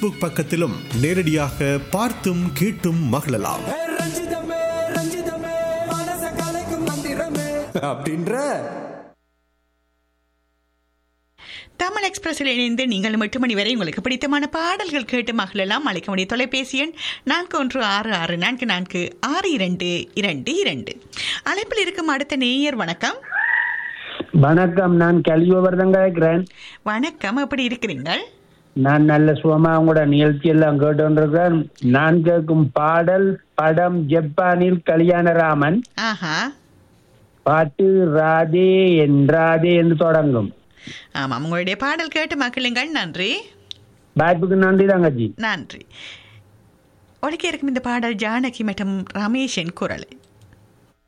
Facebook பக்கத்திலும் நேரடியாக பார்த்தும் கேட்டும் மகிழலாம் ரஞ்சிதமே ரஞ்சிதமே மனச கலைக்கும் மந்திரமே அப்படின்ற தமிழ் எக்ஸ்பிரஸில் இணைந்து நீங்கள் எட்டு மணி வரை உங்களுக்கு பிடித்தமான பாடல்கள் கேட்டு மகளெல்லாம் அழைக்க முடிய தொலைபேசி எண் நான்கு ஒன்று ஆறு ஆறு நான்கு நான்கு ஆறு இரண்டு இரண்டு இரண்டு அழைப்பில் இருக்கும் அடுத்த நேயர் வணக்கம் வணக்கம் நான் கலியோவர்தன் கேட்கிறேன் வணக்கம் எப்படி இருக்கிறீங்கள் நான் நல்ல சுகமா உங்களோட நிகழ்ச்சி எல்லாம் கேட்டுருக்கேன் நான் கேட்கும் பாடல் படம் ஜப்பானில் கல்யாணராமன் ஆஹா பாட்டு ராதே என்றாதே என்று தொடங்கும் ஆமாம் உங்களுடைய பாடல் கேட்டு மகிழுங்கள் நன்றி வாய்ப்புக்கு நன்றி தங்கச்சி நன்றி ஒழிக்க இருக்கும் இந்த பாடல் ஜானகி மற்றும் ரமேஷின் குரல்